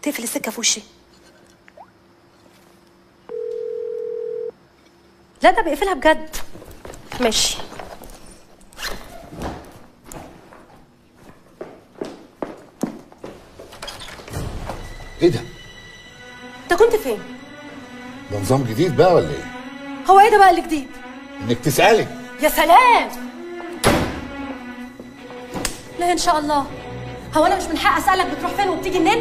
تقفل السكه في وشي لا ده بيقفلها بجد ماشي ايه ده؟ انت كنت فين ده نظام جديد بقى ولا ايه؟ هو ايه ده بقى اللي جديد انك تسألي يا سلام لا ان شاء الله هو انا مش من حق اسالك بتروح فين وبتيجي منين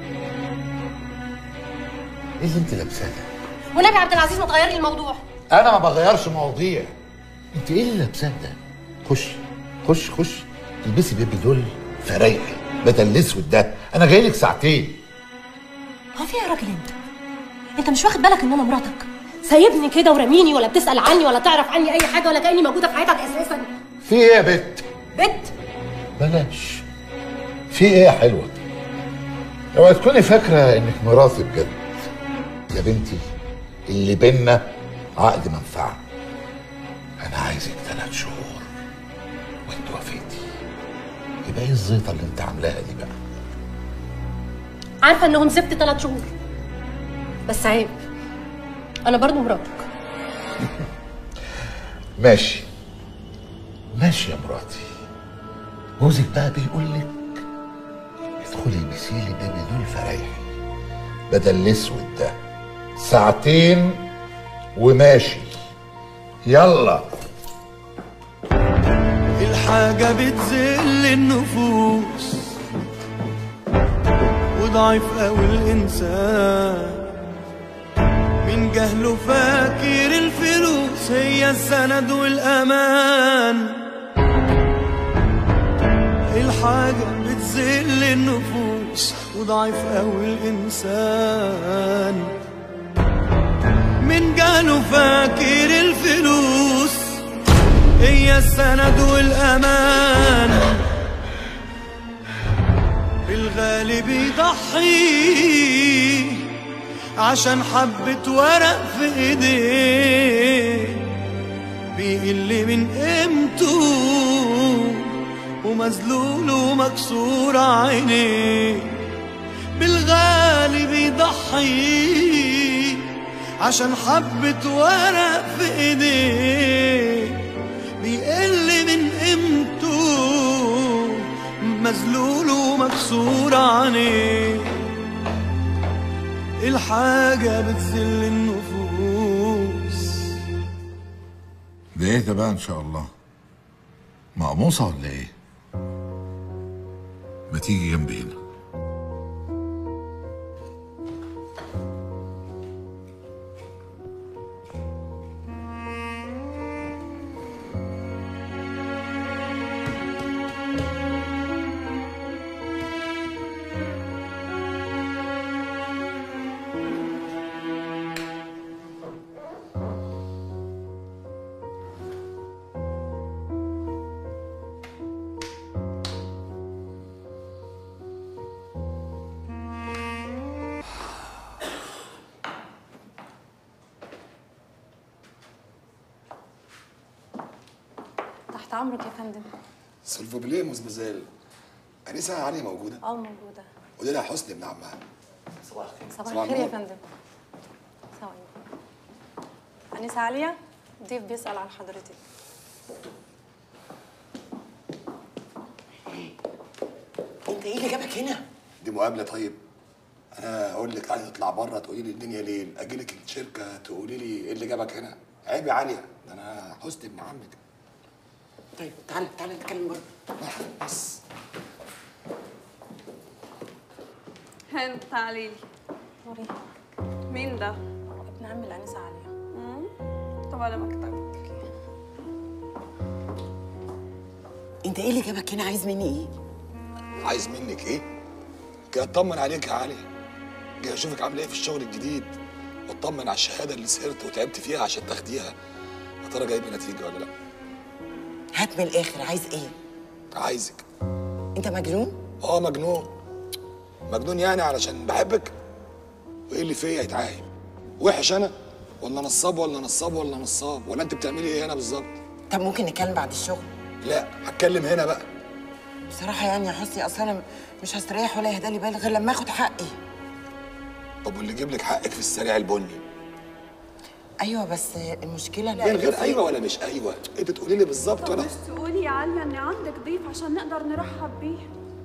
ايه اللي انت لابساه ده؟ والنبي عبد العزيز ما تغير لي الموضوع انا ما بغيرش مواضيع انت ايه اللي لابساه ده؟ خش خش خش البسي بيبي دول فريحي بدل الاسود ده انا جاي لك ساعتين هو في ايه يا راجل انت انت مش واخد بالك ان انا مراتك سايبني كده ورميني ولا بتسال عني ولا تعرف عني اي حاجه ولا كاني موجوده في حياتك اساسا في ايه يا بت؟ بت بلاش في ايه يا حلوه؟ اوعي تكوني فاكره انك مراتي بجد يا بنتي اللي بينا عقد منفعه انا عايزك ثلاث شهور وانت وافقتي يبقى ايه الزيطه اللي انت عاملاها دي بقى؟ عارفه انهم سبت ثلاث شهور بس عيب انا برضو مراتك ماشي ماشي يا مراتي جوزك بقى بيقول لك ادخلي البسي لي بيبي دول فريحي بدل الاسود ده ساعتين وماشي يلا الحاجة بتذل النفوس وضعيف قوي الإنسان من جهله فاكر الفلوس هي السند والأمان الحاجة بتذل النفوس وضعيف قوي الإنسان من جهله فاكر الفلوس هي السند والأمان بالغالب يضحي عشان حبة ورق في ايديه بيقل من قيمته ومذلول ومكسور عينيه بالغالب يضحي عشان حبة ورق في ايديه بيقل من قيمته مذلول ومكسور عينيه الحاجة بتذل النفوس ده ايه ده بقى ان شاء الله مقموصه ولا ايه ما تيجي جنبي هنا تحت امرك يا فندم سلفوبليه مزمزال انسه علي موجوده اه موجوده قولي لها حسني ابن عمها صباح الخير صباح الخير يا فندم ثواني انسه عاليه ضيف بيسال عن حضرتك انت ايه اللي جابك هنا؟ دي مقابله طيب انا اقول لك تعالي نطلع بره تقولي لي الدنيا ليل اجي لك الشركه تقولي لي ايه اللي جابك هنا عيب يا عليا ده انا حسني ابن عمك طيب تعالى تعالى نتكلم بره بس هند تعالي لي نوري مين ده؟ ابن عم الانسه عاليه مم؟ طب على مكتبك انت ايه اللي جابك هنا عايز مني ايه؟ عايز منك ايه جاي اطمن عليك يا علي جاي اشوفك عامله ايه في الشغل الجديد واطمن على الشهاده اللي سهرت وتعبت فيها عشان تاخديها يا ترى جايبه نتيجه ولا لا هات من الاخر عايز ايه؟ عايزك انت مجنون؟ اه مجنون مجنون يعني علشان بحبك وايه اللي فيا يتعايب وحش انا ولا نصاب ولا نصاب ولا نصاب ولا انت بتعملي ايه هنا بالظبط طب ممكن نتكلم بعد الشغل؟ لا هتكلم هنا بقى بصراحه يعني يا حسني اصل انا مش هستريح ولا يهدى لي بال غير لما اخد حقي طب واللي يجيب لك حقك في السريع البني ايوه بس المشكله من غير ايوه ولا مش ايوه انت تقولي لي بالظبط طب وانا مش تقولي يا عليا ان عندك ضيف عشان نقدر نرحب بيه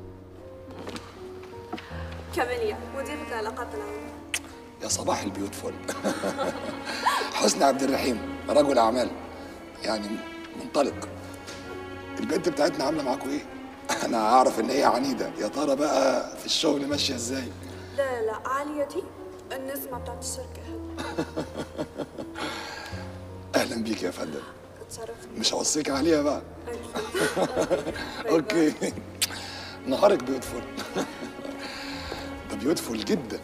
كاميليا مديرة العلاقات العامة يا صباح البيوت فل حسني عبد الرحيم رجل اعمال يعني منطلق البنت بتاعتنا عامله معاكم ايه انا اعرف ان هي عنيده يا ترى بقى في الشغل ماشيه ازاي لا لا لا عالية دي النسمة بتاعت الشركة اهلا بيك يا فندم اتشرفت مش هوصيك عليها بقى اوكي نهارك بيوتفول ده بيوتفول جدا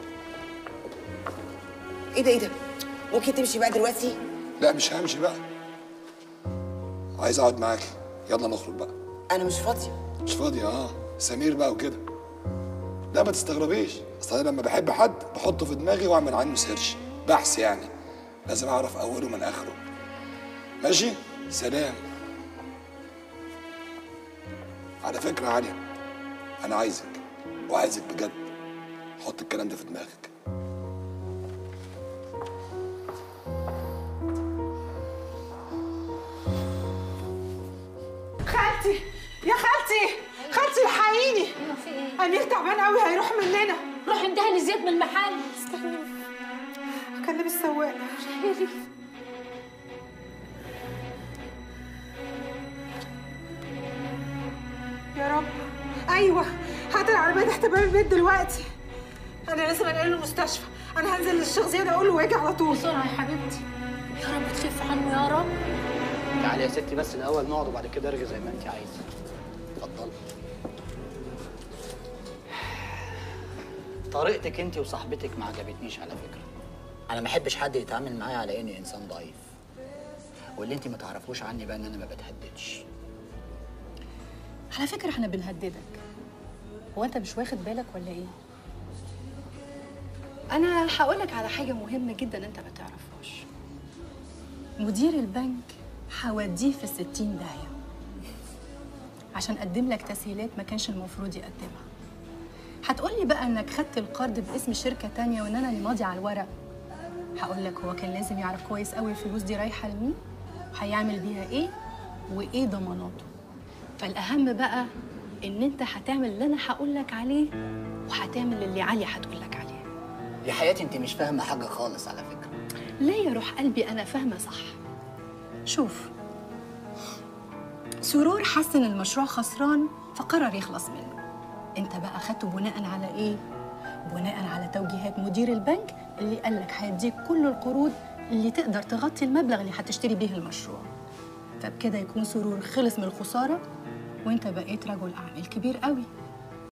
ايه ده ايه ده ممكن تمشي بقى دلوقتي لا مش همشي بقى عايز اقعد معاك يلا نخرج بقى انا مش فاضيه مش فاضي اه سمير بقى وكده لا ما تستغربيش اصل انا لما بحب حد بحطه في دماغي واعمل عنه سيرش بحث يعني لازم اعرف اوله من اخره ماشي سلام على فكره يا عليا انا عايزك وعايزك بجد حط الكلام ده في دماغك خالتي يا خالتي خالتي الحقيني في ايه؟ امير تعبان قوي هيروح مننا روح اندهني زياد من المحل استني اكلم السواق يا رب ايوه هات العربيه تحت باب البيت دلوقتي انا لازم انقله المستشفى انا هنزل للشيخ زياد اقول له واجي على طول بسرعه يا حبيبتي يا رب تخف عنه يا رب تعالي يا ستي بس الاول نقعد وبعد كده ارغي زي ما انت عايزه اتفضلي طريقتك انت وصاحبتك ما عجبتنيش على فكره انا ما احبش حد يتعامل معايا على اني انسان ضعيف واللي انت ما تعرفوش عني بقى ان انا ما بتهددش على فكره احنا بنهددك هو انت مش واخد بالك ولا ايه انا هقولك على حاجه مهمه جدا انت ما تعرفهاش مدير البنك هوديه في الستين داهيه عشان اقدم لك تسهيلات ما كانش المفروض يقدمها هتقولي بقى انك خدت القرض باسم شركه تانية وان انا اللي ماضي على الورق هقول لك هو كان لازم يعرف كويس قوي الفلوس دي رايحه لمين وهيعمل بيها ايه وايه ضماناته فالاهم بقى ان انت هتعمل اللي انا هقول لك عليه وهتعمل اللي عليا هتقول لك عليه يا حياتي انت مش فاهمه حاجه خالص على فكره لا يا روح قلبي انا فاهمه صح شوف سرور حس ان المشروع خسران فقرر يخلص منه انت بقى خدته بناء على ايه بناء على توجيهات مدير البنك اللي قال لك هيديك كل القروض اللي تقدر تغطي المبلغ اللي هتشتري بيه المشروع فبكده يكون سرور خلص من الخساره وانت بقيت رجل اعمال كبير قوي